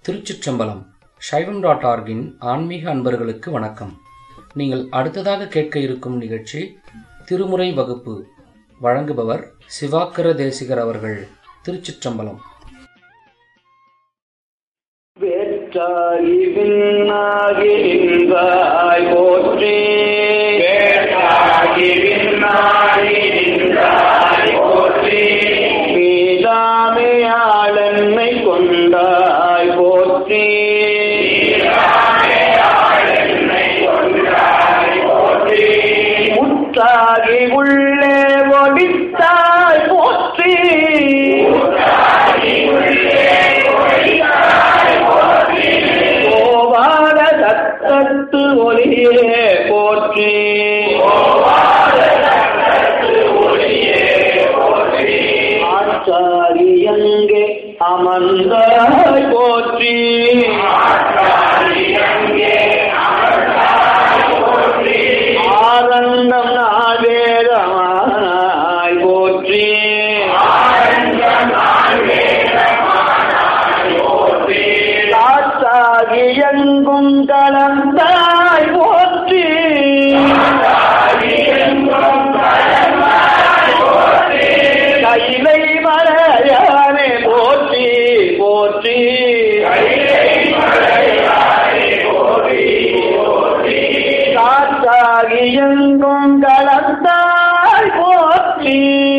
திருச்சிற்றம்பலம் சைவம் டாட் ஆர்கின் ஆன்மீக அன்பர்களுக்கு வணக்கம் நீங்கள் அடுத்ததாக கேட்க இருக்கும் நிகழ்ச்சி திருமுறை வகுப்பு வழங்குபவர் சிவாக்கர தேசிகர் அவர்கள் திருச்சிற்றம்பலம் வேற்றாகி விண்ணாகி நின்றாய் போற்றி வேற்றாகி விண்ணாகி நின்றாய் போற்றி மீதாமையாளன்மை கொண்டாய் போற்றி முத்தாகி உள்ளே ஒடித்தாய் போற்றி கோவாட சத்தத்து ஒளியே போற்றி ஆச்சாரி அங்கே அமர்ந்தாய் போற்றி ஆனந்தம் நாவேதமானாய் போற்றி காத்தாகி எங்கும் கலந்தாய் போற்றி கைலை மலையானே போற்றி போற்றி காத்தாகி எங்கும் கலந்தாய் போற்றி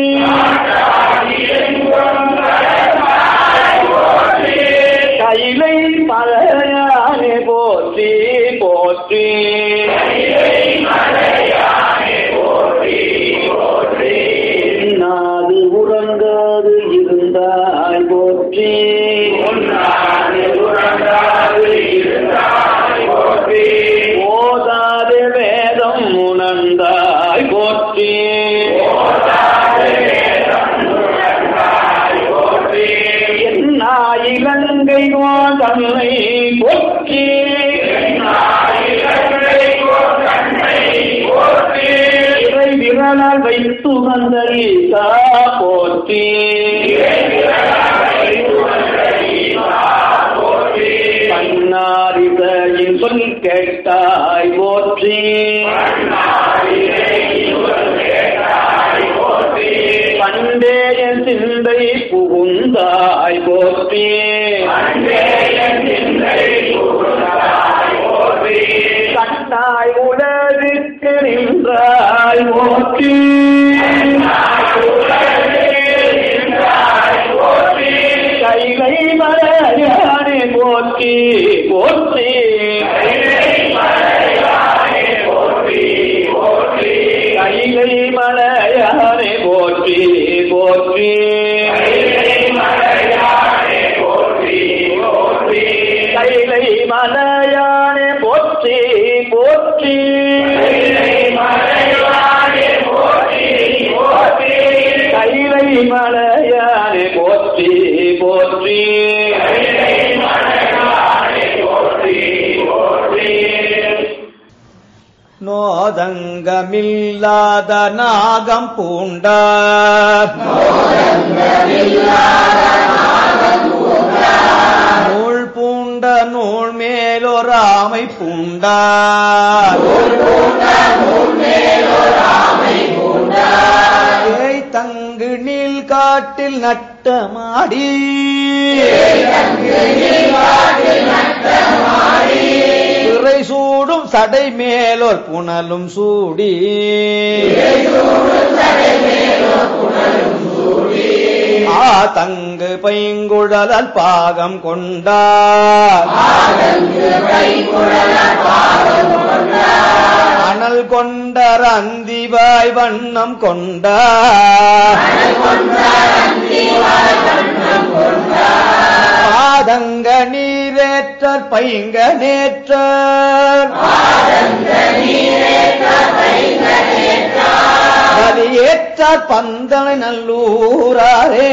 கைலை மலையானே போற்றி போற்றி நாது உறங்காது இருந்தாய் போற்றி ஓதாத வேதம் உணர்ந்தாய் போற்றி என்ன இலங்கை தன்னை போற்றி இறை விரலால் வைத்து வந்தீசா போற்றி கண்ணாரிதையின் சொல் கேட்டாய் போற்றி பண்டேய சிந்தை புகுந்தாய் போற்றி கண்ணாய் உலகுக்கு நின்றாய் போற்றி கைலை மலையானே போற்றி போற்றி கைலை மலையானே போற்றி போற்றி கைலை மலையானே போற்றி போற்றி கைலை மலையானே போற்றி போற்றி நோதங்கமில்லாத நாகம் பூண்டார் நூல் பூண்ட நூல் மேலொராமை பூண்டார் ஏய் தங்கு நீல் காட்டில் நட்டமாடி பிறை சூடும் சடை மேலோர் புனலும் சூடி ஆ தங்கு பைங்குழலால் பாகம் கொண்டார் அனல் கொண்டர் அந்திவாய் வண்ணம் கொண்டார் பாதங்க நீரேற்றர் பைங்க நேற்றர் பலியேற்றார் பந்தனை நல்லூராரே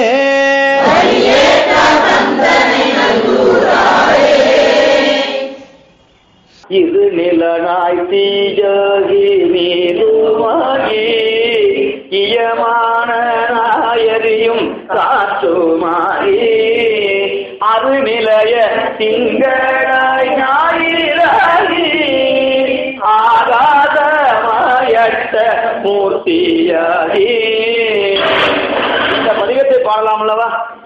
இது நிலனாய் தீஜகி நீருமாகி இயமான நாயரியும் காற்றுமாகி அருணி நிலைய திங்களாய் ஞாயிறாகி ஆகாதமாயட்ட மூர்த்தியாகி இந்த பதிகத்தை பாடலாம் அல்லவா